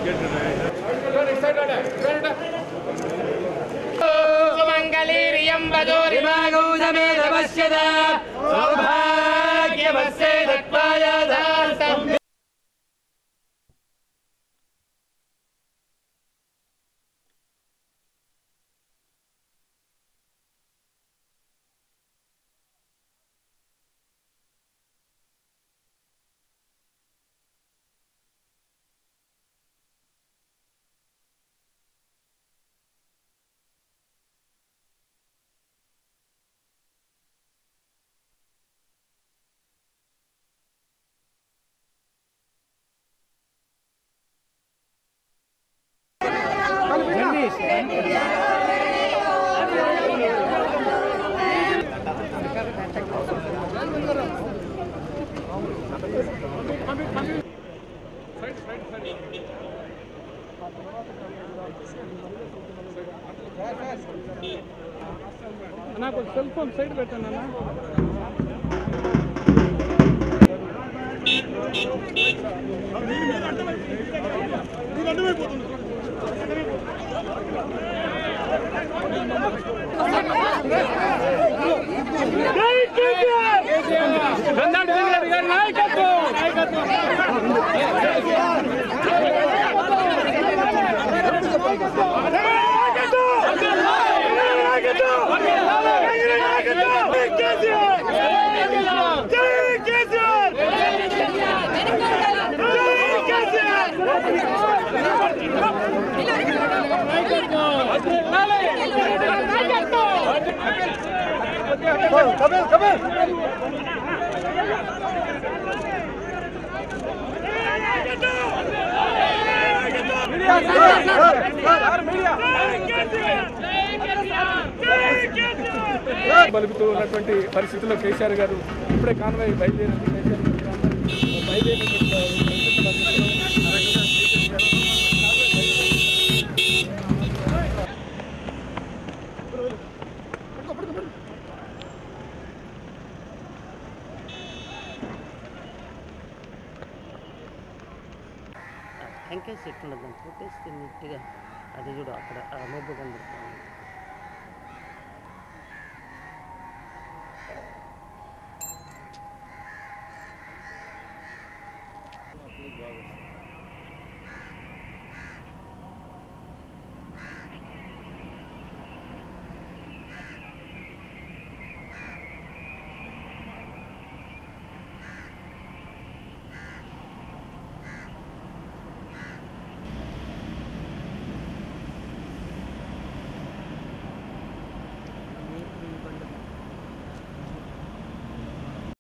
సుమంగళీర్యం వదోరిమాగౌ సಮೇత పశ్యత సౌభాగ్యవస్సే దత్వాయ దాసం నాకు cell phone side పెట్టండి అన్న గంధాడి వెంకటరెడ్డి గారి నాయకత్వం బలుపుతూ ఉన్నటువంటి పరిస్థితుల్లో కేసీఆర్ గారు ఇప్పుడే కాన్వాయ్ బయలుదేరి టెంకాయ చెట్టు ఉండదు దాన్ని కొట్టేస్తే నీట్గా అది చూడు అక్కడ ఆ మబ్బు కనబడుతుంది బాగా